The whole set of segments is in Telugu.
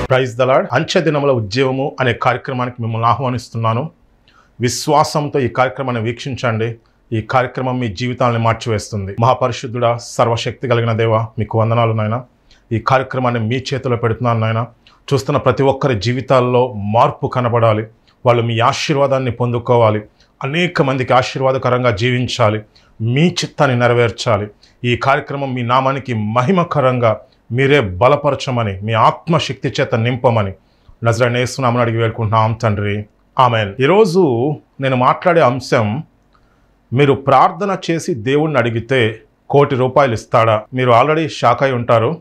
ప్రైజ్ దలాడ్ అంచె దినముల ఉద్యమము అనే కార్యక్రమానికి మిమ్మల్ని ఆహ్వానిస్తున్నాను విశ్వాసంతో ఈ కార్యక్రమాన్ని వీక్షించండి ఈ కార్యక్రమం మీ జీవితాలను మార్చివేస్తుంది మహాపరిశుద్ధుడా సర్వశక్తి కలిగిన దేవ మీకు వందనాలు నాయన ఈ కార్యక్రమాన్ని మీ చేతిలో పెడుతున్నాను నాయన చూస్తున్న ప్రతి ఒక్కరి జీవితాల్లో మార్పు కనబడాలి వాళ్ళు మీ ఆశీర్వాదాన్ని పొందుకోవాలి అనేక మందికి ఆశీర్వాదకరంగా జీవించాలి మీ చిత్తాన్ని నెరవేర్చాలి ఈ కార్యక్రమం మీ నామానికి మహిమకరంగా మీరే బలపరచమని మీ ఆత్మశక్తి చేత నింపమని నజరనేస్తున్నామని అడిగి వేడుకుంటున్నాం తండ్రి ఆమెన్ ఈరోజు నేను మాట్లాడే అంశం మీరు ప్రార్థన చేసి దేవుణ్ణి అడిగితే కోటి రూపాయలు ఇస్తాడా మీరు ఆల్రెడీ షాక్ అయి ఉంటారు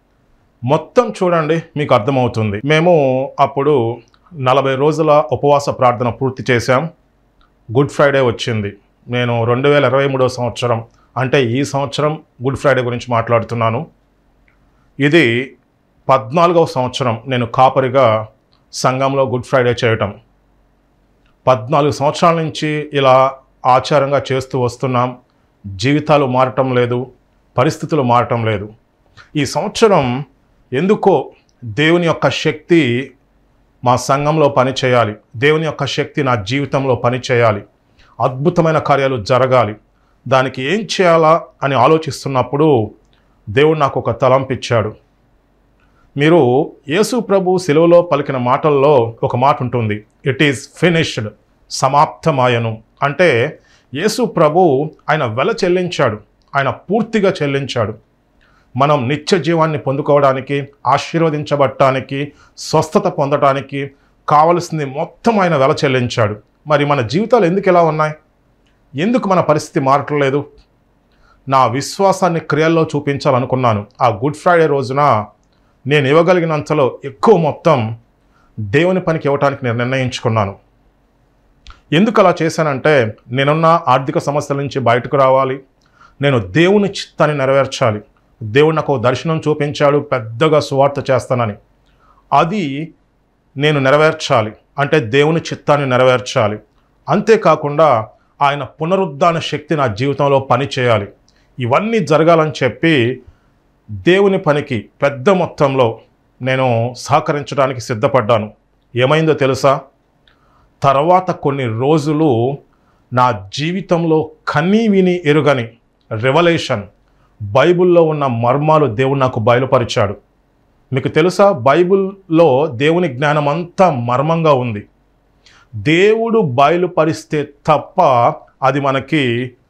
మొత్తం చూడండి మీకు అర్థమవుతుంది మేము అప్పుడు నలభై రోజుల ఉపవాస ప్రార్థన పూర్తి చేశాం గుడ్ ఫ్రైడే వచ్చింది నేను రెండు వేల ఇరవై మూడో సంవత్సరం అంటే ఈ సంవత్సరం గుడ్ ఫ్రైడే గురించి మాట్లాడుతున్నాను ఇది పద్నాలుగవ సంవత్సరం నేను కాపరిగా సంఘంలో గుడ్ ఫ్రైడే చేయటం పద్నాలుగు సంవత్సరాల నుంచి ఇలా ఆచారంగా చేస్తూ వస్తున్నాం జీవితాలు మారటం లేదు పరిస్థితులు మారటం లేదు ఈ సంవత్సరం ఎందుకో దేవుని యొక్క శక్తి మా సంఘంలో పని చేయాలి దేవుని యొక్క శక్తి నా జీవితంలో పని చేయాలి అద్భుతమైన కార్యాలు జరగాలి దానికి ఏం చేయాలా అని ఆలోచిస్తున్నప్పుడు దేవుడు నాకు ఒక తలంపిచ్చాడు మీరు యేసు ప్రభు సెలవులో పలికిన మాటల్లో ఒక మాట ఉంటుంది ఇట్ ఈస్ ఫినిష్డ్ సమాప్తమాయను అంటే యేసు ప్రభు ఆయన వెల చెల్లించాడు ఆయన పూర్తిగా చెల్లించాడు మనం నిత్య జీవాన్ని పొందుకోవడానికి ఆశీర్వదించబడటానికి స్వస్థత పొందడానికి కావలసింది మొత్తం ఆయన వెల చెల్లించాడు మరి మన జీవితాలు ఎందుకు ఎలా ఉన్నాయి ఎందుకు మన పరిస్థితి మారట్లేదు నా విశ్వాసాన్ని క్రియల్లో చూపించాలనుకున్నాను ఆ గుడ్ ఫ్రైడే రోజున నేను ఇవ్వగలిగినంతలో ఎక్కువ మొత్తం దేవుని పనికి ఇవ్వటానికి నేను నిర్ణయించుకున్నాను ఎందుకు అలా చేశానంటే నేనున్న ఆర్థిక సమస్యల నుంచి బయటకు రావాలి నేను దేవుని చిత్తాన్ని నెరవేర్చాలి దేవుడు నాకు ఒక దర్శనం చూపించాడు పెద్దగా సువార్త చేస్తానని అది నేను నెరవేర్చాలి అంటే దేవుని చిత్తాన్ని నెరవేర్చాలి అంతేకాకుండా ఆయన పునరుద్ధాన శక్తి నా జీవితంలో పని చేయాలి ఇవన్నీ జరగాలని చెప్పి దేవుని పనికి పెద్ద మొత్తంలో నేను సహకరించడానికి సిద్ధపడ్డాను ఏమైందో తెలుసా తర్వాత కొన్ని రోజులు నా జీవితంలో కనీ విని ఎరుగని రెవల్యూషన్ బైబిల్లో ఉన్న మర్మాలు దేవుడు నాకు బయలుపరిచాడు మీకు తెలుసా బైబిల్లో దేవుని జ్ఞానం అంతా మర్మంగా ఉంది దేవుడు బయలుపరిస్తే తప్ప అది మనకి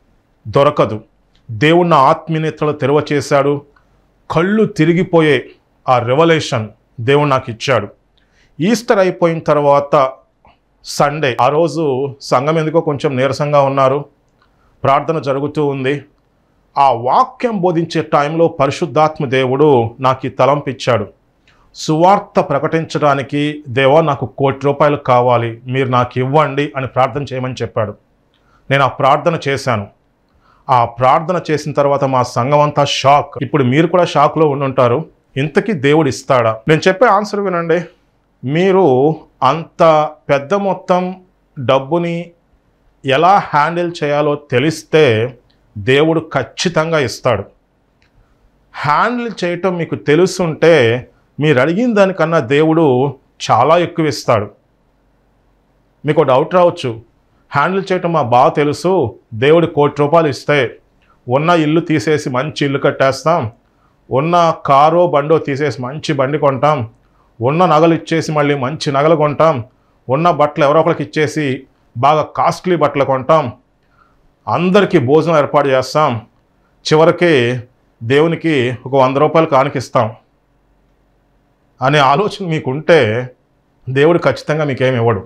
దొరకదు దేవుడు నా ఆత్మీయతలు తెరవ చేశాడు కళ్ళు తిరిగిపోయే ఆ రెవల్యూషన్ దేవుడు నాకు ఇచ్చాడు ఈస్టర్ అయిపోయిన తర్వాత సండే ఆ రోజు సంఘం ఎందుకో కొంచెం నీరసంగా ఉన్నారు ప్రార్థన జరుగుతూ ఉంది ఆ వాక్యం బోధించే టైంలో పరిశుద్ధాత్మ దేవుడు నాకు ఈ తలంపిచ్చాడు సువార్త ప్రకటించడానికి దేవా నాకు కోటి రూపాయలు కావాలి మీరు నాకు ఇవ్వండి అని ప్రార్థన చేయమని చెప్పాడు నేను ఆ ప్రార్థన చేశాను ఆ ప్రార్థన చేసిన తర్వాత మా సంఘం అంతా షాక్ ఇప్పుడు మీరు కూడా షాక్లో ఉండుంటారు ఇంతకీ దేవుడు ఇస్తాడా నేను చెప్పే ఆన్సర్ వినండి మీరు అంత పెద్ద మొత్తం డబ్బుని ఎలా హ్యాండిల్ చేయాలో తెలిస్తే దేవుడు ఖచ్చితంగా ఇస్తాడు హ్యాండిల్ చేయటం మీకు తెలుసుంటే మీరు అడిగిన దానికన్నా దేవుడు చాలా ఎక్కువ ఇస్తాడు మీకు డౌట్ రావచ్చు హ్యాండిల్ చేయటం మా బాగా తెలుసు దేవుడు కోటి రూపాయలు ఇస్తే ఉన్న ఇల్లు తీసేసి మంచి ఇల్లు కట్టేస్తాం ఉన్న కారో బండో తీసేసి మంచి బండి కొంటాం ఉన్న నగలు ఇచ్చేసి మళ్ళీ మంచి నగలు కొంటాం ఉన్న బట్టలు ఎవరో ఒకరికి ఇచ్చేసి బాగా కాస్ట్లీ బట్టలు కొంటాం అందరికీ భోజనం ఏర్పాటు చేస్తాం చివరికి దేవునికి ఒక వంద రూపాయలు కానికిస్తాం అనే ఆలోచన మీకుంటే దేవుడు ఖచ్చితంగా మీకేమి ఇవ్వడు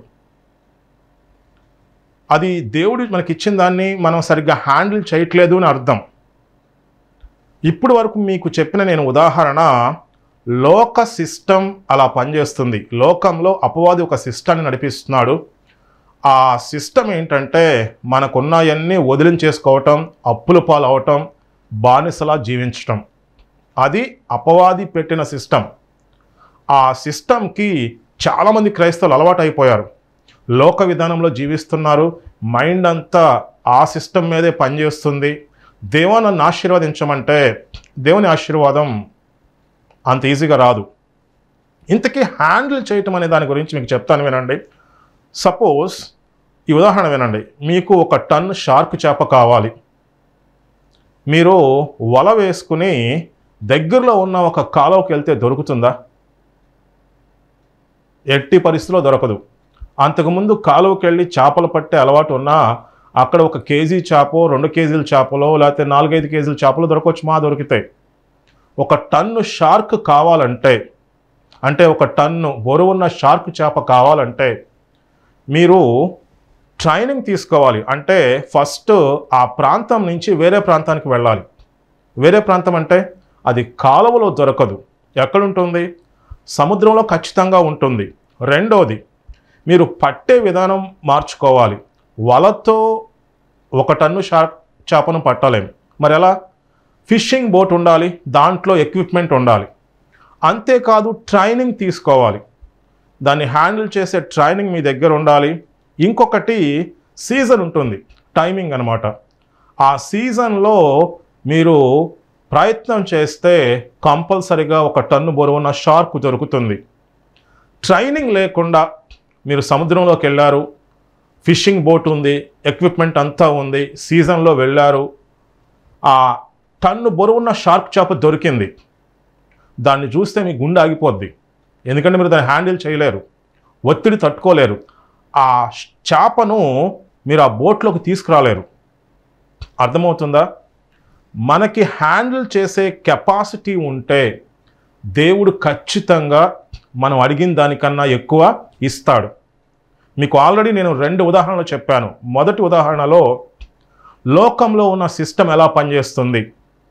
అది దేవుడు మనకి ఇచ్చిన దాన్ని మనం సరిగ్గా హ్యాండిల్ చేయట్లేదు అని అర్థం ఇప్పుడు వరకు మీకు చెప్పిన నేను ఉదాహరణ లోక సిస్టమ్ అలా పనిచేస్తుంది లోకంలో అపవాది ఒక సిస్టాన్ని నడిపిస్తున్నాడు ఆ సిస్టమ్ ఏంటంటే మనకున్నవన్నీ వదిలించేసుకోవటం అప్పుల పాలవటం బానిసలా జీవించటం అది అపవాది పెట్టిన సిస్టమ్ ఆ సిస్టమ్కి చాలామంది క్రైస్తవులు అలవాటు అయిపోయారు లోక విధానంలో జీవిస్తున్నారు మైండ్ అంతా ఆ సిస్టమ్ మీదే పనిచేస్తుంది దేవా నన్ను ఆశీర్వదించమంటే దేవుని ఆశీర్వాదం అంత ఈజీగా రాదు ఇంతకీ హ్యాండిల్ చేయటం అనే దాని గురించి మీకు చెప్తాను వినండి సపోజ్ ఈ ఉదాహరణ వినండి మీకు ఒక టన్ షార్క్ చేప కావాలి మీరు వల వేసుకుని దగ్గరలో ఉన్న ఒక కాలువకి వెళ్తే దొరుకుతుందా ఎట్టి పరిస్థితిలో దొరకదు అంతకుముందు కాలువకి వెళ్ళి చేపలు పట్టే అలవాటు ఉన్నా అక్కడ ఒక కేజీ చేపో రెండు కేజీల చేపలో లేకపోతే నాలుగైదు కేజీల చేపలు దొరకవచ్చు మా దొరుకుతాయి ఒక టన్ను షార్క్ కావాలంటే అంటే ఒక టన్ను బరువున్న షార్క్ చేప కావాలంటే మీరు ట్రైనింగ్ తీసుకోవాలి అంటే ఫస్ట్ ఆ ప్రాంతం నుంచి వేరే ప్రాంతానికి వెళ్ళాలి వేరే ప్రాంతం అంటే అది కాలువలో దొరకదు ఎక్కడుంటుంది సముద్రంలో ఖచ్చితంగా ఉంటుంది రెండోది మీరు పట్టే విధానం మార్చుకోవాలి వలతో ఒక టన్ను షార్క్ చేపను పట్టలేము మరి ఎలా ఫిషింగ్ బోట్ ఉండాలి దాంట్లో ఎక్విప్మెంట్ ఉండాలి అంతేకాదు ట్రైనింగ్ తీసుకోవాలి దాన్ని హ్యాండిల్ చేసే ట్రైనింగ్ మీ దగ్గర ఉండాలి ఇంకొకటి సీజన్ ఉంటుంది టైమింగ్ అనమాట ఆ సీజన్లో మీరు ప్రయత్నం చేస్తే కంపల్సరిగా ఒక టన్ను బరువున్న షార్క్ దొరుకుతుంది ట్రైనింగ్ లేకుండా మీరు సముద్రంలోకి వెళ్ళారు ఫిషింగ్ బోట్ ఉంది ఎక్విప్మెంట్ అంతా ఉంది సీజన్లో వెళ్ళారు ఆ టన్ను బరువున్న షార్క్ చేప దొరికింది దాన్ని చూస్తే మీ గుండె ఆగిపోద్ది ఎందుకంటే మీరు దాన్ని హ్యాండిల్ చేయలేరు ఒత్తిడి తట్టుకోలేరు ఆ చేపను మీరు ఆ బోట్లోకి తీసుకురాలేరు అర్థమవుతుందా మనకి హ్యాండిల్ చేసే కెపాసిటీ ఉంటే దేవుడు ఖచ్చితంగా మనం అడిగిన దానికన్నా ఎక్కువ ఇస్తాడు మీకు ఆల్రెడీ నేను రెండు ఉదాహరణలు చెప్పాను మొదటి ఉదాహరణలో లోకంలో ఉన్న సిస్టమ్ ఎలా పనిచేస్తుంది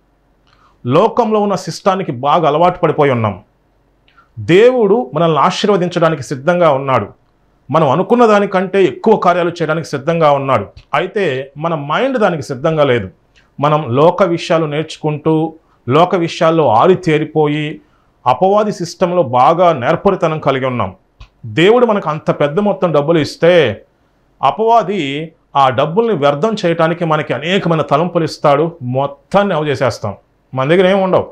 లోకంలో ఉన్న సిస్టానికి బాగా అలవాటు పడిపోయి ఉన్నాం దేవుడు మనల్ని ఆశీర్వదించడానికి సిద్ధంగా ఉన్నాడు మనం అనుకున్న దానికంటే ఎక్కువ కార్యాలు చేయడానికి సిద్ధంగా ఉన్నాడు అయితే మన మైండ్ దానికి సిద్ధంగా లేదు మనం లోక విషయాలు నేర్చుకుంటూ లోక విషయాల్లో ఆరితేరిపోయి అపవాది సిస్టంలో బాగా నేర్పరితనం కలిగి ఉన్నాం దేవుడు మనకు అంత పెద్ద మొత్తం డబ్బులు ఇస్తే అపవాది ఆ డబ్బుల్ని వ్యర్థం చేయడానికి మనకి అనేకమైన తలంపులు ఇస్తాడు మొత్తాన్ని అవ చేసేస్తాం మన దగ్గర ఏమి ఉండవు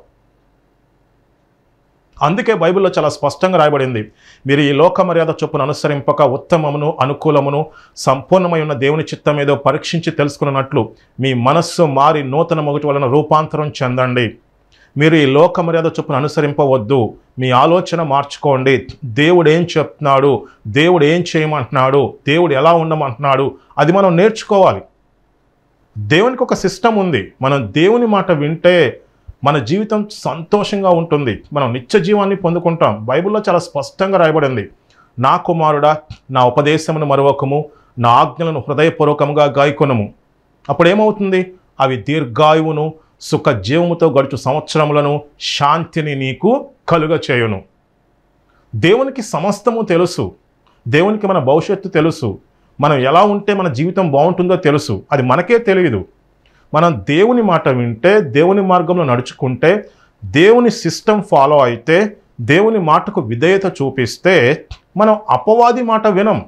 అందుకే బైబిల్లో చాలా స్పష్టంగా రాయబడింది మీరు ఈ లోక మర్యాద చొప్పున అనుసరింపక ఉత్తమమును అనుకూలమును సంపూర్ణమై ఉన్న దేవుని చిత్తం ఏదో పరీక్షించి తెలుసుకున్నట్లు మీ మనస్సు మారి నూతన మొగటి వలన రూపాంతరం చెందండి మీరు ఈ లోక మర్యాద చొప్పున అనుసరింపవద్దు మీ ఆలోచన మార్చుకోండి దేవుడు ఏం చెప్తున్నాడు దేవుడు ఏం చేయమంటున్నాడు దేవుడు ఎలా ఉండమంటున్నాడు అది మనం నేర్చుకోవాలి దేవునికి ఒక సిస్టమ్ ఉంది మనం దేవుని మాట వింటే మన జీవితం సంతోషంగా ఉంటుంది మనం నిత్య జీవాన్ని పొందుకుంటాం బైబిల్లో చాలా స్పష్టంగా రాయబడింది నా కుమారుడా నా ఉపదేశమును మరొకము నా ఆజ్ఞలను హృదయపూర్వకముగా గాయకొనము అప్పుడు ఏమవుతుంది అవి దీర్ఘాయువును సుఖ జీవముతో గడుచు సంవత్సరములను శాంతిని నీకు కలుగ చేయును దేవునికి సమస్తము తెలుసు దేవునికి మన భవిష్యత్తు తెలుసు మనం ఎలా ఉంటే మన జీవితం బాగుంటుందో తెలుసు అది మనకే తెలియదు మనం దేవుని మాట వింటే దేవుని మార్గంలో నడుచుకుంటే దేవుని సిస్టమ్ ఫాలో అయితే దేవుని మాటకు విధేయత చూపిస్తే మనం అపవాది మాట వినం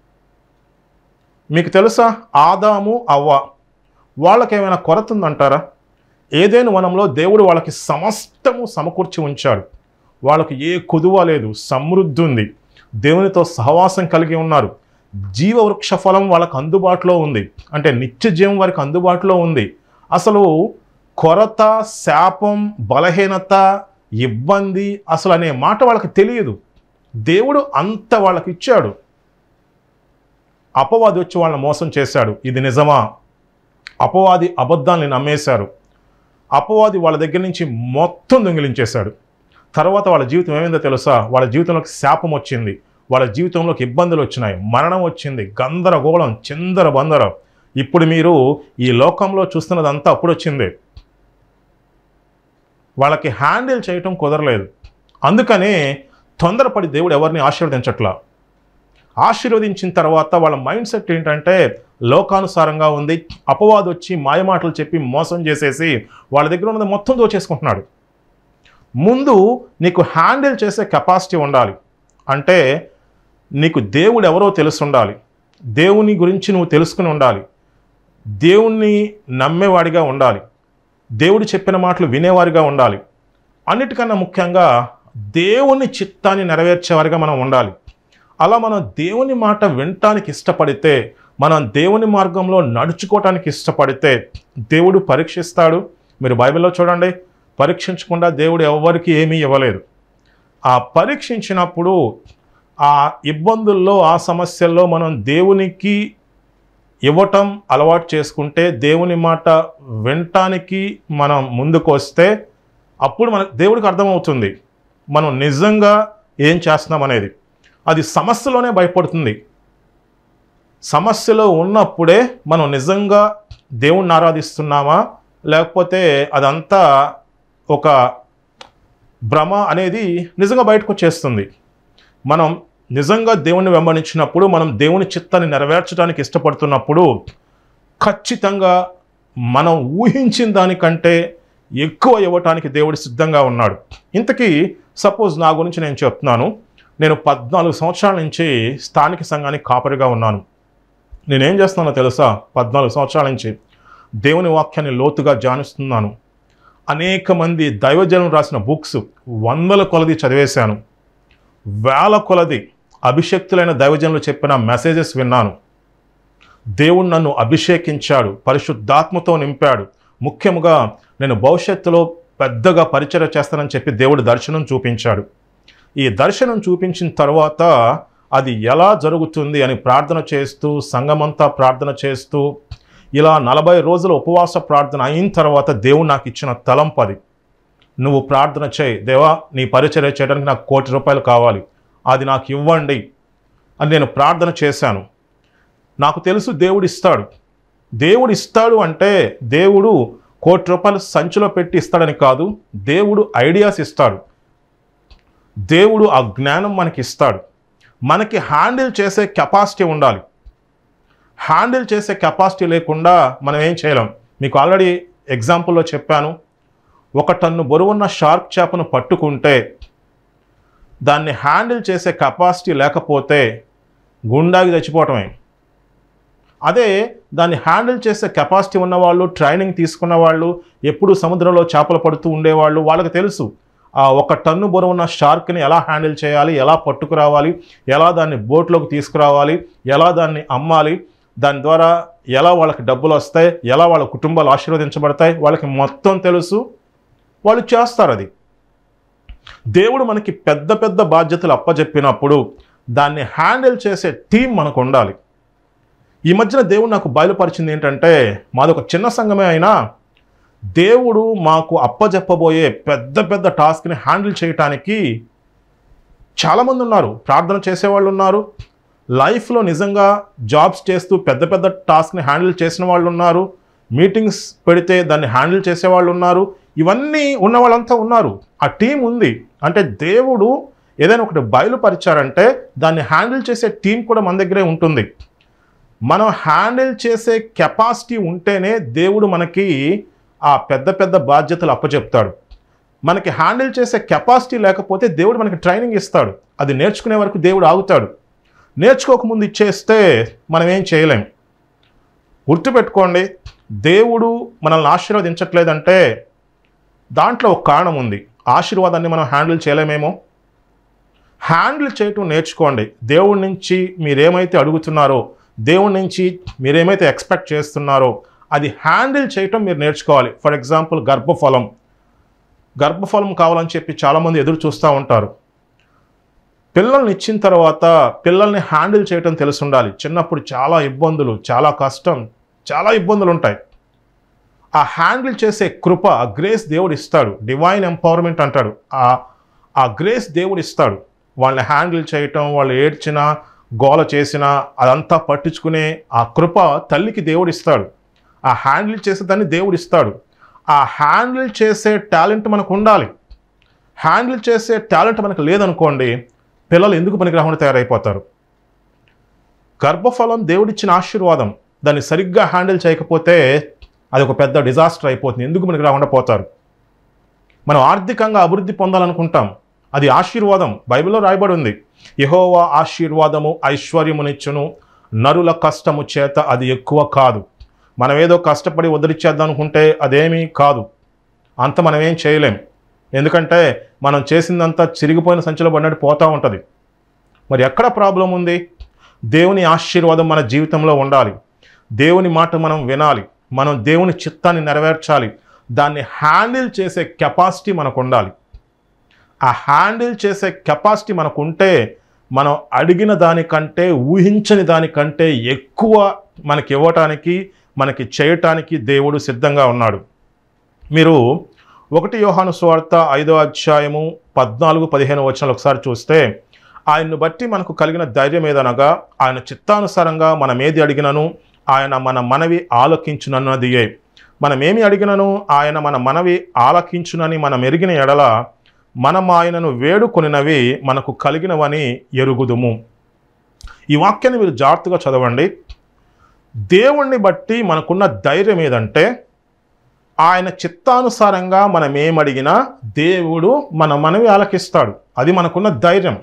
మీకు తెలుసా ఆదాము అవ్వ వాళ్ళకి ఏమైనా కొరత ఉందంటారా ఏదేను వనంలో దేవుడు వాళ్ళకి సమస్తము సమకూర్చి ఉంచాడు వాళ్ళకి ఏ కుదువ లేదు సమృద్ధి ఉంది దేవునితో సహవాసం కలిగి ఉన్నారు జీవవృక్ష ఫలం వాళ్ళకి అందుబాటులో ఉంది అంటే నిత్య జీవం వారికి అందుబాటులో ఉంది అసలు కొరత శాపం బలహీనత ఇబ్బంది అసలు అనే మాట వాళ్ళకి తెలియదు దేవుడు అంత వాళ్ళకి ఇచ్చాడు అపవాది వచ్చి వాళ్ళని మోసం చేశాడు ఇది నిజమా అపవాది అబద్ధాన్ని నమ్మేశారు అపవాది వాళ్ళ దగ్గర నుంచి మొత్తం దొంగిలించేశాడు తర్వాత వాళ్ళ జీవితం ఏమైందో తెలుసా వాళ్ళ జీవితంలోకి శాపం వచ్చింది వాళ్ళ జీవితంలోకి ఇబ్బందులు వచ్చినాయి మరణం వచ్చింది గందరగోళం చిందర బందరం ఇప్పుడు మీరు ఈ లోకంలో చూస్తున్నదంతా అప్పుడు వచ్చింది వాళ్ళకి హ్యాండిల్ చేయటం కుదరలేదు అందుకనే తొందరపడి దేవుడు ఎవరిని ఆశీర్వదించట్లా ఆశీర్వదించిన తర్వాత వాళ్ళ మైండ్ సెట్ ఏంటంటే లోకానుసారంగా ఉంది అపవాదు వచ్చి మాయమాటలు చెప్పి మోసం చేసేసి వాళ్ళ దగ్గర ఉన్నది మొత్తం దోచేసుకుంటున్నాడు ముందు నీకు హ్యాండిల్ చేసే కెపాసిటీ ఉండాలి అంటే నీకు దేవుడు ఎవరో తెలుసు ఉండాలి దేవుని గురించి నువ్వు తెలుసుకుని ఉండాలి దేవుణ్ణి నమ్మేవాడిగా ఉండాలి దేవుడు చెప్పిన మాటలు వినేవారిగా ఉండాలి అన్నిటికన్నా ముఖ్యంగా దేవుని చిత్తాన్ని నెరవేర్చేవారిగా మనం ఉండాలి అలా మనం దేవుని మాట వినటానికి ఇష్టపడితే మనం దేవుని మార్గంలో నడుచుకోవటానికి ఇష్టపడితే దేవుడు పరీక్షిస్తాడు మీరు బైబిల్లో చూడండి పరీక్షించకుండా దేవుడు ఎవరికి ఏమీ ఇవ్వలేదు ఆ పరీక్షించినప్పుడు ఆ ఇబ్బందుల్లో ఆ సమస్యల్లో మనం దేవునికి ఇవ్వటం అలవాటు చేసుకుంటే దేవుని మాట వినటానికి మనం ముందుకు వస్తే అప్పుడు మన దేవుడికి అర్థమవుతుంది మనం నిజంగా ఏం చేస్తున్నాం అనేది అది సమస్యలోనే భయపడుతుంది సమస్యలో ఉన్నప్పుడే మనం నిజంగా దేవుణ్ణి ఆరాధిస్తున్నామా లేకపోతే అదంతా ఒక భ్రమ అనేది నిజంగా బయటకు వచ్చేస్తుంది మనం నిజంగా దేవుణ్ణి వెంబడించినప్పుడు మనం దేవుని చిత్తాన్ని నెరవేర్చడానికి ఇష్టపడుతున్నప్పుడు ఖచ్చితంగా మనం ఊహించిన దానికంటే ఎక్కువ ఇవ్వటానికి దేవుడు సిద్ధంగా ఉన్నాడు ఇంతకీ సపోజ్ నా గురించి నేను చెప్తున్నాను నేను పద్నాలుగు సంవత్సరాల నుంచి స్థానిక సంఘానికి కాపరిగా ఉన్నాను నేనేం చేస్తున్నానో తెలుసా పద్నాలుగు సంవత్సరాల నుంచి దేవుని వాక్యాన్ని లోతుగా ధ్యానిస్తున్నాను అనేక మంది దైవజనులు రాసిన బుక్స్ వందల కొలది చదివేశాను వేల కొలది అభిషక్తులైన దైవజనులు చెప్పిన మెసేజెస్ విన్నాను దేవుడు నన్ను అభిషేకించాడు పరిశుద్ధాత్మతో నింపాడు ముఖ్యంగా నేను భవిష్యత్తులో పెద్దగా పరిచయం చేస్తానని చెప్పి దేవుడు దర్శనం చూపించాడు ఈ దర్శనం చూపించిన తర్వాత అది ఎలా జరుగుతుంది అని ప్రార్థన చేస్తూ సంఘమంతా ప్రార్థన చేస్తూ ఇలా నలభై రోజుల ఉపవాస ప్రార్థన అయిన తర్వాత దేవుడు నాకు ఇచ్చిన తలంపు అది నువ్వు ప్రార్థన చేయి దేవా నీ పరిచర్య చేయడానికి నాకు కోటి రూపాయలు కావాలి అది నాకు ఇవ్వండి అని నేను ప్రార్థన చేశాను నాకు తెలుసు దేవుడు ఇస్తాడు దేవుడు ఇస్తాడు అంటే దేవుడు కోటి రూపాయలు సంచిలో పెట్టి ఇస్తాడని కాదు దేవుడు ఐడియాస్ ఇస్తాడు దేవుడు ఆ జ్ఞానం మనకి ఇస్తాడు మనకి హ్యాండిల్ చేసే కెపాసిటీ ఉండాలి హ్యాండిల్ చేసే కెపాసిటీ లేకుండా మనం ఏం చేయలేం మీకు ఆల్రెడీ ఎగ్జాంపుల్లో చెప్పాను ఒక టన్ను బరువున్న షార్క్ చేపను పట్టుకుంటే దాన్ని హ్యాండిల్ చేసే కెపాసిటీ లేకపోతే గుండాకి చచ్చిపోవటమే అదే దాన్ని హ్యాండిల్ చేసే కెపాసిటీ ఉన్నవాళ్ళు ట్రైనింగ్ తీసుకున్న వాళ్ళు ఎప్పుడు సముద్రంలో చేపలు పడుతూ ఉండేవాళ్ళు వాళ్ళకి తెలుసు ఆ ఒక టన్ను బరువున్న షార్క్ని ఎలా హ్యాండిల్ చేయాలి ఎలా పట్టుకురావాలి ఎలా దాన్ని బోట్లోకి తీసుకురావాలి ఎలా దాన్ని అమ్మాలి దాని ద్వారా ఎలా వాళ్ళకి డబ్బులు వస్తాయి ఎలా వాళ్ళ కుటుంబాలు ఆశీర్వదించబడతాయి వాళ్ళకి మొత్తం తెలుసు వాళ్ళు చేస్తారు అది దేవుడు మనకి పెద్ద పెద్ద బాధ్యతలు అప్పజెప్పినప్పుడు దాన్ని హ్యాండిల్ చేసే టీం మనకు ఉండాలి ఈ మధ్యన దేవుడు నాకు బయలుపరిచింది ఏంటంటే మాది ఒక చిన్న సంఘమే అయినా దేవుడు మాకు అప్పజెప్పబోయే పెద్ద పెద్ద టాస్క్ని హ్యాండిల్ చేయటానికి చాలామంది ఉన్నారు ప్రార్థన చేసేవాళ్ళు ఉన్నారు లైఫ్లో నిజంగా జాబ్స్ చేస్తూ పెద్ద పెద్ద టాస్క్ని హ్యాండిల్ చేసిన వాళ్ళు ఉన్నారు మీటింగ్స్ పెడితే దాన్ని హ్యాండిల్ చేసేవాళ్ళు ఉన్నారు ఇవన్నీ ఉన్న వాళ్ళంతా ఉన్నారు ఆ టీం ఉంది అంటే దేవుడు ఏదైనా ఒకటి బయలుపరిచారంటే దాన్ని హ్యాండిల్ చేసే టీం కూడా మన దగ్గరే ఉంటుంది మనం హ్యాండిల్ చేసే కెపాసిటీ ఉంటేనే దేవుడు మనకి ఆ పెద్ద పెద్ద బాధ్యతలు అప్పచెప్తాడు మనకి హ్యాండిల్ చేసే కెపాసిటీ లేకపోతే దేవుడు మనకి ట్రైనింగ్ ఇస్తాడు అది నేర్చుకునే వరకు దేవుడు ఆగుతాడు నేర్చుకోకముందు ఇచ్చేస్తే మనం ఏం చేయలేం గుర్తుపెట్టుకోండి దేవుడు మనల్ని ఆశీర్వదించట్లేదంటే దాంట్లో ఒక కారణం ఉంది ఆశీర్వాదాన్ని మనం హ్యాండిల్ చేయలేమేమో హ్యాండిల్ చేయటం నేర్చుకోండి దేవుడి నుంచి మీరేమైతే అడుగుతున్నారో దేవుడి నుంచి మీరేమైతే ఎక్స్పెక్ట్ చేస్తున్నారో అది హ్యాండిల్ చేయటం మీరు నేర్చుకోవాలి ఫర్ ఎగ్జాంపుల్ గర్భఫలం గర్భఫలం కావాలని చెప్పి చాలామంది ఎదురు చూస్తూ ఉంటారు పిల్లల్ని ఇచ్చిన తర్వాత పిల్లల్ని హ్యాండిల్ చేయటం తెలిసి ఉండాలి చిన్నప్పుడు చాలా ఇబ్బందులు చాలా కష్టం చాలా ఇబ్బందులు ఉంటాయి ఆ హ్యాండిల్ చేసే కృప ఆ గ్రేస్ దేవుడు ఇస్తాడు డివైన్ ఎంపవర్మెంట్ అంటాడు ఆ ఆ గ్రేస్ దేవుడు ఇస్తాడు వాళ్ళని హ్యాండిల్ చేయటం వాళ్ళు ఏడ్చినా గోల చేసినా అదంతా పట్టించుకునే ఆ కృప తల్లికి దేవుడు ఇస్తాడు ఆ హ్యాండిల్ చేసేదాన్ని దేవుడు ఇస్తాడు ఆ హ్యాండిల్ చేసే టాలెంట్ మనకు ఉండాలి హ్యాండిల్ చేసే టాలెంట్ మనకు లేదనుకోండి పిల్లలు ఎందుకు పనికి రాకుండా తయారైపోతారు గర్భఫలం దేవుడిచ్చిన ఆశీర్వాదం దాన్ని సరిగ్గా హ్యాండిల్ చేయకపోతే అది ఒక పెద్ద డిజాస్టర్ అయిపోతుంది ఎందుకు మనకి రాకుండా పోతారు మనం ఆర్థికంగా అభివృద్ధి పొందాలనుకుంటాం అది ఆశీర్వాదం బైబిల్లో రాయబడి ఉంది యహోవా ఆశీర్వాదము ఐశ్వర్యమునిచ్చును నరుల కష్టము చేత అది ఎక్కువ కాదు మనం ఏదో కష్టపడి వదిలిచ్చేద్దాం అనుకుంటే అదేమీ కాదు అంత మనం ఏం చేయలేం ఎందుకంటే మనం చేసిందంతా చిరిగిపోయిన సంచిలో పడినట్టు పోతూ ఉంటుంది మరి ఎక్కడ ప్రాబ్లం ఉంది దేవుని ఆశీర్వాదం మన జీవితంలో ఉండాలి దేవుని మాట మనం వినాలి మనం దేవుని చిత్తాన్ని నెరవేర్చాలి దాన్ని హ్యాండిల్ చేసే కెపాసిటీ మనకు ఉండాలి ఆ హ్యాండిల్ చేసే కెపాసిటీ మనకు ఉంటే మనం అడిగిన దానికంటే ఊహించని దానికంటే ఎక్కువ మనకి ఇవ్వటానికి మనకి చేయటానికి దేవుడు సిద్ధంగా ఉన్నాడు మీరు ఒకటి యోహాను స్వార్త ఐదో అధ్యాయము పద్నాలుగు పదిహేను వచనాలు ఒకసారి చూస్తే ఆయన్ను బట్టి మనకు కలిగిన ధైర్యం ఏదనగా ఆయన చిత్తానుసారంగా మనం ఏది అడిగినను ఆయన మన మనవి ఆలకించునన్నదియే మనం ఏమి అడిగినను ఆయన మన మనవి ఆలకించునని మనం ఎరిగిన ఎడల మనం ఆయనను వేడుకొనినవి మనకు కలిగినవని ఎరుగుదుము ఈ వాక్యాన్ని మీరు జాగ్రత్తగా చదవండి దేవుణ్ణి బట్టి మనకున్న ధైర్యం ఏదంటే ఆయన చిత్తానుసారంగా మనం ఏమడిగినా దేవుడు మన మనవి ఆలకిస్తాడు అది మనకున్న ధైర్యం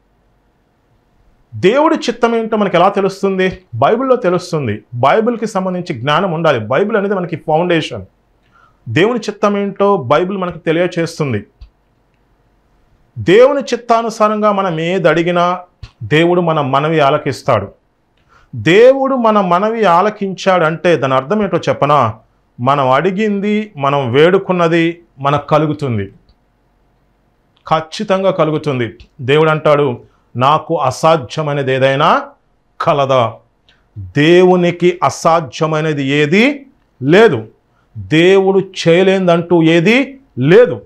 దేవుడి చిత్తం ఏంటో మనకి ఎలా తెలుస్తుంది బైబిల్లో తెలుస్తుంది బైబిల్కి సంబంధించి జ్ఞానం ఉండాలి బైబిల్ అనేది మనకి ఫౌండేషన్ దేవుని చిత్తం ఏంటో బైబిల్ మనకి తెలియచేస్తుంది దేవుని చిత్తానుసారంగా మనం ఏది అడిగినా దేవుడు మన మనవి ఆలకిస్తాడు దేవుడు మన మనవి ఆలకించాడంటే దాని అర్థం ఏంటో చెప్పనా మనం అడిగింది మనం వేడుకున్నది మనకు కలుగుతుంది ఖచ్చితంగా కలుగుతుంది దేవుడు అంటాడు నాకు అసాధ్యమైనది ఏదైనా కలదా దేవునికి అసాధ్యమైనది ఏది లేదు దేవుడు చేయలేదంటూ ఏది లేదు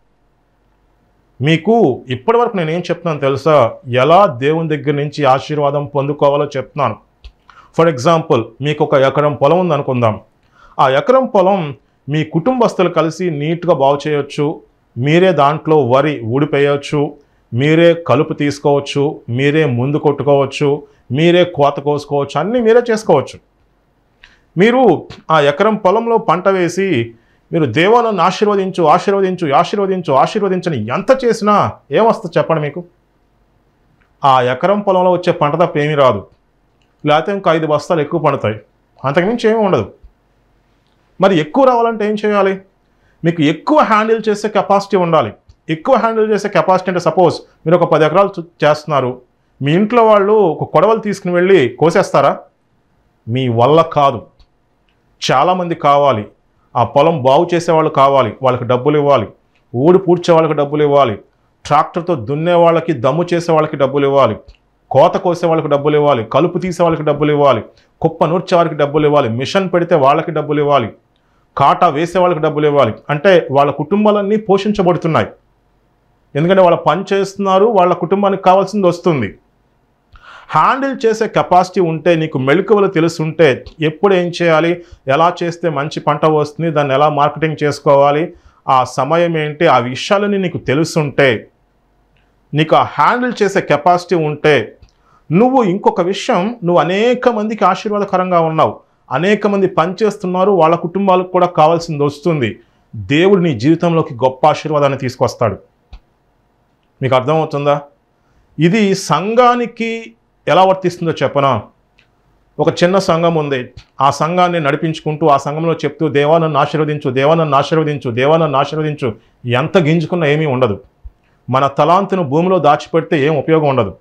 మీకు ఇప్పటివరకు నేను ఏం చెప్తున్నాను తెలుసా ఎలా దేవుని దగ్గర నుంచి ఆశీర్వాదం పొందుకోవాలో చెప్తున్నాను ఫర్ ఎగ్జాంపుల్ మీకు ఒక ఎకరం పొలం ఉంది అనుకుందాం ఆ ఎకరం పొలం మీ కుటుంబస్తులు కలిసి నీట్గా బాగు చేయొచ్చు మీరే దాంట్లో వరి ఊడిపోయవచ్చు మీరే కలుపు తీసుకోవచ్చు మీరే ముందు కొట్టుకోవచ్చు మీరే కోత కోసుకోవచ్చు అన్నీ మీరే చేసుకోవచ్చు మీరు ఆ ఎకరం పొలంలో పంట వేసి మీరు దేవాలను ఆశీర్వదించు ఆశీర్వదించు ఆశీర్వదించు ఆశీర్వదించని ఎంత చేసినా ఏమొస్తుంది చెప్పండి మీకు ఆ ఎకరం పొలంలో వచ్చే పంట తప్ప ఏమీ రాదు లేకపోతే ఇంకా ఐదు బస్తాలు ఎక్కువ పండుతాయి అంతకుమించి ఏమీ ఉండదు మరి ఎక్కువ రావాలంటే ఏం చేయాలి మీకు ఎక్కువ హ్యాండిల్ చేసే కెపాసిటీ ఉండాలి ఎక్కువ హ్యాండిల్ చేసే కెపాసిటీ అంటే సపోజ్ మీరు ఒక పది ఎకరాలు చు- చేస్తున్నారు మీ ఇంట్లో వాళ్ళు ఒక కొడవలు తీసుకుని వెళ్ళి కోసేస్తారా మీ వల్ల కాదు చాలామంది కావాలి ఆ పొలం బాగు చేసే వాళ్ళు కావాలి వాళ్ళకి డబ్బులు ఇవ్వాలి ఊడు పూడ్చే వాళ్ళకి డబ్బులు ఇవ్వాలి ట్రాక్టర్తో దున్నే వాళ్ళకి దమ్ము చేసే వాళ్ళకి డబ్బులు ఇవ్వాలి కోత కోసే వాళ్ళకి డబ్బులు ఇవ్వాలి కలుపు తీసే వాళ్ళకి డబ్బులు ఇవ్వాలి కుప్ప నూర్చే వాళ్ళకి డబ్బులు ఇవ్వాలి మిషన్ పెడితే వాళ్ళకి డబ్బులు ఇవ్వాలి కాటా వేసే వాళ్ళకి డబ్బులు ఇవ్వాలి అంటే వాళ్ళ కుటుంబాలన్నీ పోషించబడుతున్నాయి ఎందుకంటే వాళ్ళ పని చేస్తున్నారు వాళ్ళ కుటుంబానికి కావాల్సింది వస్తుంది హ్యాండిల్ చేసే కెపాసిటీ ఉంటే నీకు మెళుకువలు తెలుసుంటే ఎప్పుడు ఏం చేయాలి ఎలా చేస్తే మంచి పంట వస్తుంది దాన్ని ఎలా మార్కెటింగ్ చేసుకోవాలి ఆ సమయం ఏంటి ఆ విషయాలని నీకు తెలుసుంటే నీకు ఆ హ్యాండిల్ చేసే కెపాసిటీ ఉంటే నువ్వు ఇంకొక విషయం నువ్వు అనేక మందికి ఆశీర్వాదకరంగా ఉన్నావు అనేక మంది పనిచేస్తున్నారు వాళ్ళ కుటుంబాలకు కూడా కావాల్సింది వస్తుంది దేవుడు నీ జీవితంలోకి గొప్ప ఆశీర్వాదాన్ని తీసుకొస్తాడు మీకు అర్థమవుతుందా ఇది సంఘానికి ఎలా వర్తిస్తుందో చెప్పనా ఒక చిన్న సంఘం ఉంది ఆ సంఘాన్ని నడిపించుకుంటూ ఆ సంఘంలో చెప్తూ దేవా నన్ను ఆశీర్వదించు దేవా నన్ను ఆశీర్వదించు దేవా నన్ను ఆశీర్వదించు ఎంత గింజుకున్నా ఏమీ ఉండదు మన తలాంతును భూమిలో దాచిపెడితే ఏం ఉపయోగం ఉండదు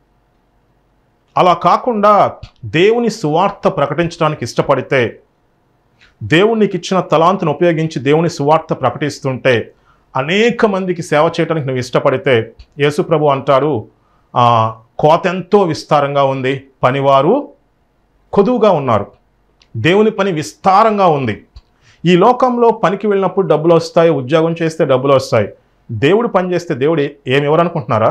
అలా కాకుండా దేవుని సువార్త ప్రకటించడానికి ఇష్టపడితే దేవుడు నీకు ఇచ్చిన తలాంతును ఉపయోగించి దేవుని సువార్త ప్రకటిస్తుంటే అనేక మందికి సేవ చేయడానికి నువ్వు ఇష్టపడితే యేసు ప్రభు అంటారు "ఆ, కోత ఎంతో విస్తారంగా ఉంది పనివారు కొదువుగా ఉన్నారు దేవుని పని విస్తారంగా ఉంది ఈ లోకంలో పనికి వెళ్ళినప్పుడు డబ్బులు వస్తాయి ఉద్యోగం చేస్తే డబ్బులు వస్తాయి దేవుడు పని చేస్తే దేవుడు ఏ- ఏమి ఎవరనుకుంటున్నారా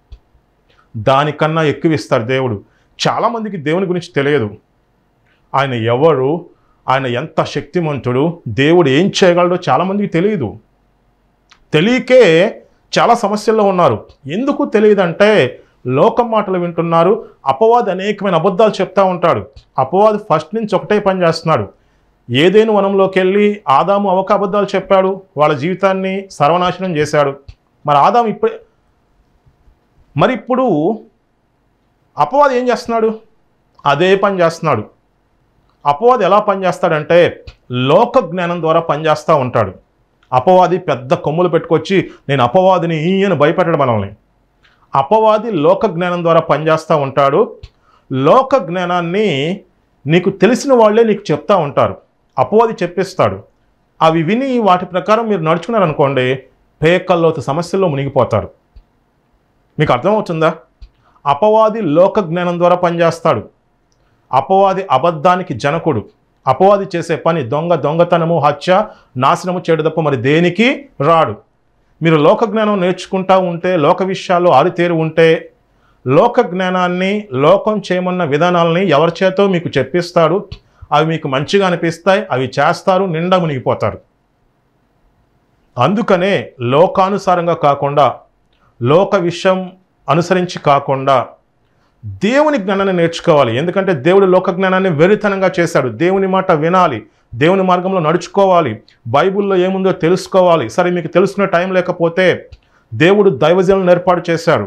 దానికన్నా ఎక్కువ ఇస్తారు దేవుడు చాలామందికి దేవుని గురించి తెలియదు ఆయన ఎవరు ఆయన ఎంత శక్తిమంతుడు దేవుడు ఏం చేయగలడో చాలామందికి తెలియదు తెలియకే చాలా సమస్యల్లో ఉన్నారు ఎందుకు తెలియదంటే లోకం మాటలు వింటున్నారు అపవాది అనేకమైన అబద్ధాలు చెప్తా ఉంటాడు అపవాది ఫస్ట్ నుంచి ఒకటే పని చేస్తున్నాడు ఏదేను వనంలోకి వెళ్ళి ఆదాము అవక అబద్ధాలు చెప్పాడు వాళ్ళ జీవితాన్ని సర్వనాశనం చేశాడు మరి ఆదాము ఇప్పుడే మరి ఇప్పుడు అపవాది ఏం చేస్తున్నాడు అదే పని చేస్తున్నాడు అపవాది ఎలా పనిచేస్తాడంటే లోక జ్ఞానం ద్వారా పనిచేస్తూ ఉంటాడు అపవాది పెద్ద కొమ్ములు పెట్టుకొచ్చి నేను అపవాదిని ఈ అని భయపెట్టడం మనల్ని అపవాది లోక జ్ఞానం ద్వారా పనిచేస్తూ ఉంటాడు లోక జ్ఞానాన్ని నీకు తెలిసిన వాళ్ళే నీకు చెప్తా ఉంటారు అపవాది చెప్పిస్తాడు అవి విని వాటి ప్రకారం మీరు నడుచుకున్నారనుకోండి పేకల్లోతు సమస్యల్లో మునిగిపోతారు మీకు అర్థమవుతుందా అపవాది లోక జ్ఞానం ద్వారా పనిచేస్తాడు అపవాది అబద్ధానికి జనకుడు అపవాది చేసే పని దొంగ దొంగతనము హత్య నాశనము చేయడం తప్ప మరి దేనికి రాడు మీరు లోక జ్ఞానం నేర్చుకుంటా ఉంటే లోక విషయాల్లో ఆరితేరి ఉంటే లోక జ్ఞానాన్ని లోకం చేయమన్న విధానాలని ఎవరి చేతో మీకు చెప్పిస్తాడు అవి మీకు మంచిగా అనిపిస్తాయి అవి చేస్తారు నిండా మునిగిపోతారు అందుకనే లోకానుసారంగా కాకుండా లోక విషయం అనుసరించి కాకుండా దేవుని జ్ఞానాన్ని నేర్చుకోవాలి ఎందుకంటే దేవుడు లోక జ్ఞానాన్ని వెరితనంగా చేశాడు దేవుని మాట వినాలి దేవుని మార్గంలో నడుచుకోవాలి బైబిల్లో ఏముందో తెలుసుకోవాలి సరే మీకు తెలుసుకునే టైం లేకపోతే దేవుడు దైవజనులను ఏర్పాటు చేశాడు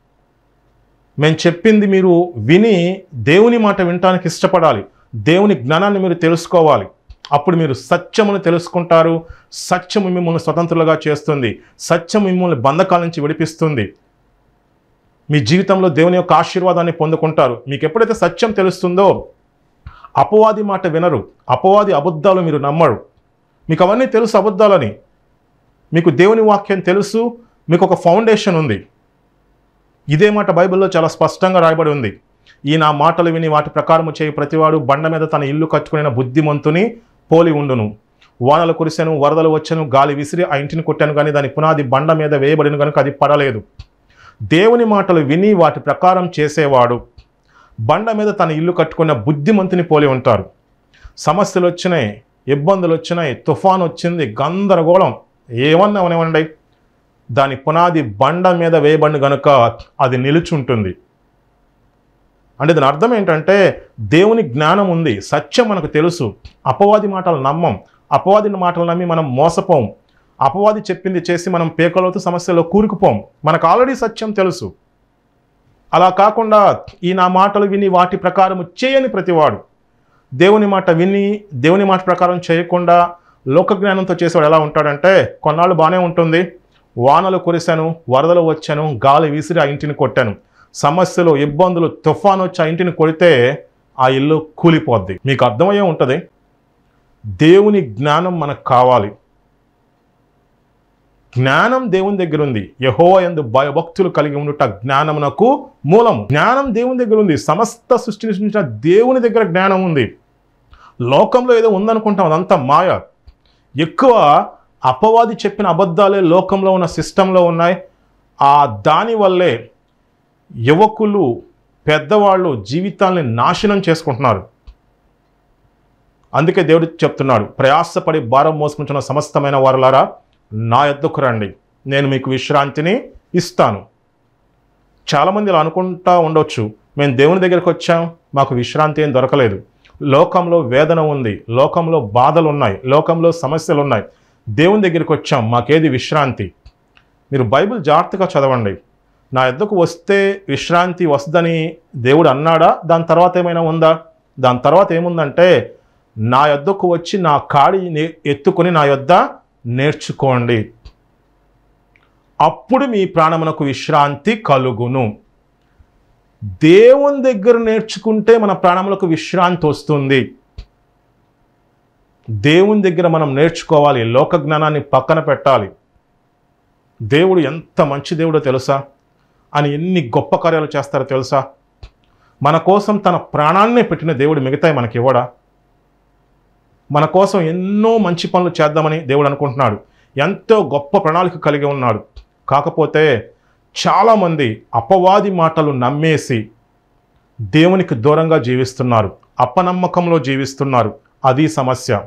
మేము చెప్పింది మీరు విని దేవుని మాట వినటానికి ఇష్టపడాలి దేవుని జ్ఞానాన్ని మీరు తెలుసుకోవాలి అప్పుడు మీరు సత్యమును తెలుసుకుంటారు సత్యము మిమ్మల్ని స్వతంత్రులుగా చేస్తుంది సత్యం మిమ్మల్ని బంధకాల నుంచి విడిపిస్తుంది మీ జీవితంలో దేవుని యొక్క ఆశీర్వాదాన్ని పొందుకుంటారు మీకు ఎప్పుడైతే సత్యం తెలుస్తుందో అపవాది మాట వినరు అపవాది అబద్ధాలు మీరు నమ్మరు మీకు అవన్నీ తెలుసు అబద్ధాలని మీకు దేవుని వాక్యం తెలుసు మీకు ఒక ఫౌండేషన్ ఉంది ఇదే మాట బైబిల్లో చాలా స్పష్టంగా రాయబడి ఉంది ఈ నా మాటలు విని వాటి ప్రకారము చేయి ప్రతివాడు బండ మీద తన ఇల్లు కట్టుకునే బుద్ధిమంతుని పోలి ఉండును వానలు కురిసెను వరదలు వచ్చెను గాలి విసిరి ఆ ఇంటిని కొట్టాను కానీ దాని పునాది బండ మీద వేయబడిన కనుక అది పడలేదు దేవుని మాటలు విని వాటి ప్రకారం చేసేవాడు బండ మీద తన ఇల్లు కట్టుకున్న బుద్ధిమంతుని పోలి ఉంటారు సమస్యలు వచ్చినాయి ఇబ్బందులు వచ్చినాయి తుఫాన్ వచ్చింది గందరగోళం ఏమన్నా అవనివ్వండి దాని పునాది బండ మీద వేయబడిన గనుక అది నిలుచుంటుంది అంటే దాని అర్థం ఏంటంటే దేవుని జ్ఞానం ఉంది సత్యం మనకు తెలుసు అపవాది మాటలు నమ్మం అపవాది మాటలు నమ్మి మనం మోసపోం అపవాది చెప్పింది చేసి మనం పేకలోతు సమస్యలో కూరుకుపోం మనకు ఆల్రెడీ సత్యం తెలుసు అలా కాకుండా ఈ నా మాటలు విని వాటి ప్రకారం చేయని ప్రతివాడు దేవుని మాట విని దేవుని మాట ప్రకారం చేయకుండా లోక జ్ఞానంతో చేసేవాడు ఎలా ఉంటాడంటే కొన్నాళ్ళు బాగానే ఉంటుంది వానలు కురిశాను వరదలు వచ్చాను గాలి విసిరి ఆ ఇంటిని కొట్టాను సమస్యలు ఇబ్బందులు తుఫాను వచ్చి ఆ ఇంటిని కొడితే ఆ ఇల్లు కూలిపోద్ది మీకు అర్థమయ్యే ఉంటుంది దేవుని జ్ఞానం మనకు కావాలి జ్ఞానం దేవుని దగ్గర ఉంది యహో ఎందు భయభక్తులు కలిగి ఉండుట జ్ఞానమునకు మూలము జ్ఞానం దేవుని దగ్గర ఉంది సమస్త సృష్టిని సృష్టించిన దేవుని దగ్గర జ్ఞానం ఉంది లోకంలో ఏదో ఉందనుకుంటాం అదంతా మాయ ఎక్కువ అపవాది చెప్పిన అబద్ధాలే లోకంలో ఉన్న సిస్టంలో ఉన్నాయి ఆ దాని వల్లే యువకులు పెద్దవాళ్ళు జీవితాల్ని నాశనం చేసుకుంటున్నారు అందుకే దేవుడు చెప్తున్నాడు ప్రయాసపడి భారం మోసుకుంటున్న సమస్తమైన వారులారా నా యొద్దకు రండి నేను మీకు విశ్రాంతిని ఇస్తాను చాలామంది ఇలా అనుకుంటా ఉండొచ్చు మేము దేవుని దగ్గరికి వచ్చాం మాకు విశ్రాంతి ఏం దొరకలేదు లోకంలో వేదన ఉంది లోకంలో బాధలు ఉన్నాయి లోకంలో సమస్యలు ఉన్నాయి దేవుని దగ్గరికి వచ్చాం మాకేది విశ్రాంతి మీరు బైబిల్ జాగ్రత్తగా చదవండి నా యొద్దకు వస్తే విశ్రాంతి వస్తుందని దేవుడు అన్నాడా దాని తర్వాత ఏమైనా ఉందా దాని తర్వాత ఏముందంటే నా యొద్దకు వచ్చి నా కాడి నే- ఎత్తుకొని నా యొద్ద నేర్చుకోండి అప్పుడు మీ ప్రాణమునకు విశ్రాంతి కలుగును దేవుని దగ్గర నేర్చుకుంటే మన ప్రాణములకు విశ్రాంతి వస్తుంది దేవుని దగ్గర మనం నేర్చుకోవాలి లోక జ్ఞానాన్ని పక్కన పెట్టాలి దేవుడు ఎంత మంచి దేవుడో తెలుసా అని ఎన్ని గొప్ప కార్యాలు చేస్తారో తెలుసా మన కోసం తన ప్రాణాన్నే పెట్టిన దేవుడు మిగతాయి మనకి ఇవ్వడా మన కోసం ఎన్నో మంచి పనులు చేద్దామని దేవుడు అనుకుంటున్నాడు ఎంతో గొప్ప ప్రణాళిక కలిగి ఉన్నాడు కాకపోతే చాలామంది అపవాది మాటలు నమ్మేసి దేవునికి దూరంగా జీవిస్తున్నారు అపనమ్మకంలో జీవిస్తున్నారు అది సమస్య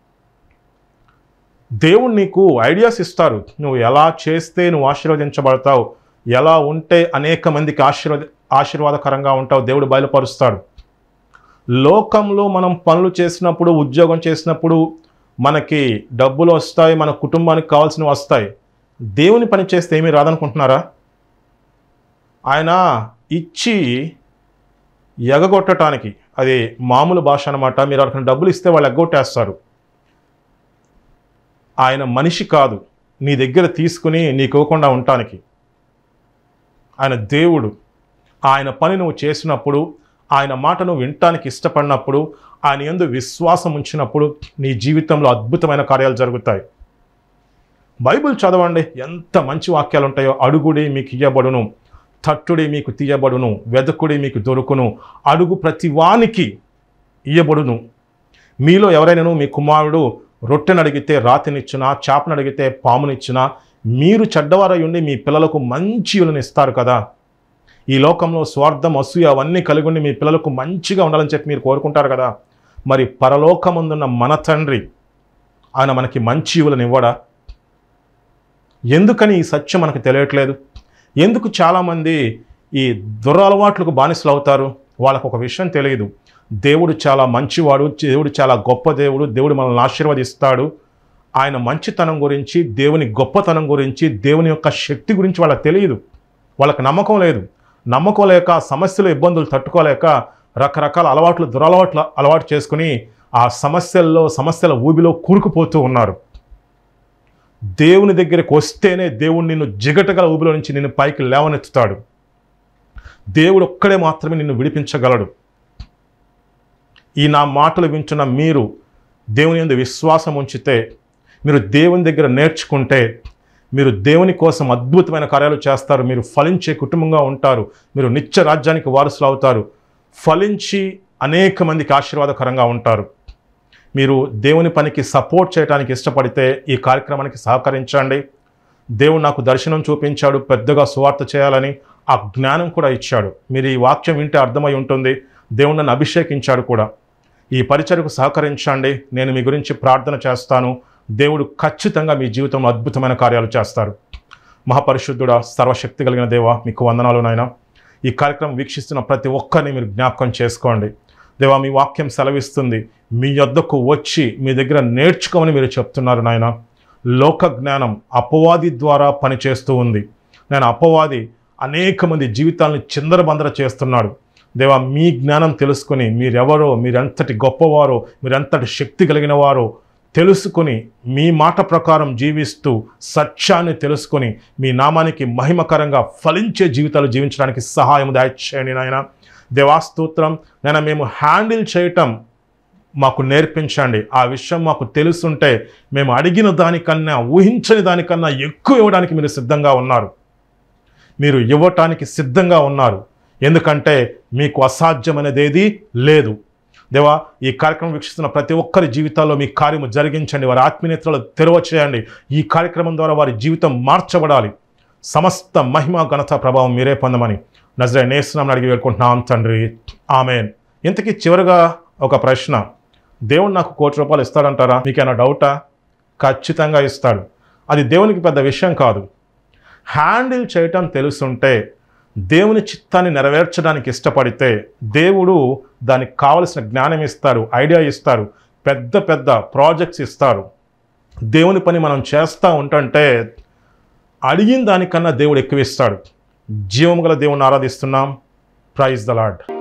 దేవుడు నీకు ఐడియాస్ ఇస్తారు నువ్వు ఎలా చేస్తే నువ్వు ఆశీర్వదించబడతావు ఎలా ఉంటే అనేక మందికి ఆశీర్వద ఆశీర్వాదకరంగా ఉంటావు దేవుడు బయలుపరుస్తాడు లోకంలో మనం పనులు చేసినప్పుడు ఉద్యోగం చేసినప్పుడు మనకి డబ్బులు వస్తాయి మన కుటుంబానికి కావాల్సినవి వస్తాయి దేవుని పని చేస్తే ఏమీ రాదనుకుంటున్నారా ఆయన ఇచ్చి ఎగగొట్టడానికి అది మామూలు భాష అనమాట మీరు అక్కడ డబ్బులు ఇస్తే వాళ్ళు ఎగ్గొట్టేస్తారు ఆయన మనిషి కాదు నీ దగ్గర తీసుకుని నీకు ఇవ్వకుండా ఉండటానికి ఆయన దేవుడు ఆయన పని నువ్వు చేసినప్పుడు ఆయన మాట నువ్వు వినటానికి ఇష్టపడినప్పుడు ఆయన ఎందు విశ్వాసం ఉంచినప్పుడు నీ జీవితంలో అద్భుతమైన కార్యాలు జరుగుతాయి బైబిల్ చదవండి ఎంత మంచి వాక్యాలు ఉంటాయో అడుగుడి మీకు ఇయ్యబడును తట్టుడి మీకు తీయబడును వెదకుడి మీకు దొరుకును అడుగు ప్రతి వానికి ఇయ్యబడును మీలో ఎవరైనాను మీ కుమారుడు రొట్టెను అడిగితే రాతినిచ్చినా చేపను అడిగితే పామునిచ్చినా మీరు చెడ్డవారై ఉండి మీ పిల్లలకు మంచి ఇవులను ఇస్తారు కదా ఈ లోకంలో స్వార్థం అసూయ అవన్నీ కలిగి ఉండి మీ పిల్లలకు మంచిగా ఉండాలని చెప్పి మీరు కోరుకుంటారు కదా మరి పరలోకముందున్న మన తండ్రి ఆయన మనకి మంచి ఇవులను ఇవ్వడా ఎందుకని ఈ సత్యం మనకు తెలియట్లేదు ఎందుకు చాలామంది ఈ దురలవాట్లకు బానిసలు అవుతారు వాళ్ళకు ఒక విషయం తెలియదు దేవుడు చాలా మంచివాడు దేవుడు చాలా గొప్ప దేవుడు దేవుడు మనల్ని ఆశీర్వదిస్తాడు ఆయన మంచితనం గురించి దేవుని గొప్పతనం గురించి దేవుని యొక్క శక్తి గురించి వాళ్ళకి తెలియదు వాళ్ళకి నమ్మకం లేదు నమ్మకం లేక సమస్యలు ఇబ్బందులు తట్టుకోలేక రకరకాల అలవాట్లు దురలవాట్లు అలవాటు చేసుకుని ఆ సమస్యల్లో సమస్యల ఊబిలో కూరుకుపోతూ ఉన్నారు దేవుని దగ్గరికి వస్తేనే దేవుడు నిన్ను జిగటగల ఊబిలో నుంచి నిన్ను పైకి లేవనెత్తుతాడు దేవుడు ఒక్కడే మాత్రమే నిన్ను విడిపించగలడు ఈ నా మాటలు వింటున్న మీరు దేవుని యందు విశ్వాసం ఉంచితే మీరు దేవుని దగ్గర నేర్చుకుంటే మీరు దేవుని కోసం అద్భుతమైన కార్యాలు చేస్తారు మీరు ఫలించే కుటుంబంగా ఉంటారు మీరు నిత్య రాజ్యానికి వారసులు అవుతారు ఫలించి అనేక మందికి ఆశీర్వాదకరంగా ఉంటారు మీరు దేవుని పనికి సపోర్ట్ చేయడానికి ఇష్టపడితే ఈ కార్యక్రమానికి సహకరించండి దేవుడు నాకు దర్శనం చూపించాడు పెద్దగా సువార్త చేయాలని ఆ జ్ఞానం కూడా ఇచ్చాడు మీరు ఈ వాక్యం వింటే అర్థమై ఉంటుంది దేవుడు నన్ను అభిషేకించాడు కూడా ఈ పరిచయకు సహకరించండి నేను మీ గురించి ప్రార్థన చేస్తాను దేవుడు ఖచ్చితంగా మీ జీవితంలో అద్భుతమైన కార్యాలు చేస్తారు మహాపరిశుద్ధుడా సర్వశక్తి కలిగిన దేవ మీకు వందనాలు నాయన ఈ కార్యక్రమం వీక్షిస్తున్న ప్రతి ఒక్కరిని మీరు జ్ఞాపకం చేసుకోండి దేవా మీ వాక్యం సెలవిస్తుంది మీ యొద్దకు వచ్చి మీ దగ్గర నేర్చుకోమని మీరు చెప్తున్నారు నాయన లోక జ్ఞానం అపవాది ద్వారా పనిచేస్తూ ఉంది నేను అపవాది అనేక మంది జీవితాలను చిందరబందర చేస్తున్నాడు దేవా మీ జ్ఞానం తెలుసుకొని మీరెవరో మీరెంతటి గొప్పవారో మీరెంతటి శక్తి కలిగిన వారో తెలుసుకొని మీ మాట ప్రకారం జీవిస్తూ సత్యాన్ని తెలుసుకొని మీ నామానికి మహిమకరంగా ఫలించే జీవితాలు జీవించడానికి సహాయం దయచేయండి నాయన దేవాస్తోత్రం నేను మేము హ్యాండిల్ చేయటం మాకు నేర్పించండి ఆ విషయం మాకు తెలుసుంటే మేము అడిగిన దానికన్నా ఊహించని దానికన్నా ఎక్కువ ఇవ్వడానికి మీరు సిద్ధంగా ఉన్నారు మీరు ఇవ్వటానికి సిద్ధంగా ఉన్నారు ఎందుకంటే మీకు అసాధ్యమైనది ఏది లేదు దేవా ఈ కార్యక్రమం వీక్షిస్తున్న ప్రతి ఒక్కరి జీవితాల్లో మీ కార్యము జరిగించండి వారి ఆత్మీయతలు తెరవ చేయండి ఈ కార్యక్రమం ద్వారా వారి జీవితం మార్చబడాలి సమస్త మహిమ ఘనత ప్రభావం మీరే పొందమని నజరే నేస్తున్నామని అడిగి వేడుకుంటున్నాం తండ్రి ఆమెన్ ఇంతకీ చివరిగా ఒక ప్రశ్న దేవుడు నాకు కోటి రూపాయలు ఇస్తాడంటారా మీకేమైనా డౌటా ఖచ్చితంగా ఇస్తాడు అది దేవునికి పెద్ద విషయం కాదు హ్యాండిల్ చేయటం తెలుసుంటే దేవుని చిత్తాన్ని నెరవేర్చడానికి ఇష్టపడితే దేవుడు దానికి కావలసిన జ్ఞానం ఇస్తారు ఐడియా ఇస్తారు పెద్ద పెద్ద ప్రాజెక్ట్స్ ఇస్తారు దేవుని పని మనం చేస్తూ ఉంటుంటే అడిగిన దానికన్నా దేవుడు ఎక్కువ ఇస్తాడు జీవము గల దేవుని ఆరాధిస్తున్నాం ప్రైజ్ ద లాడ్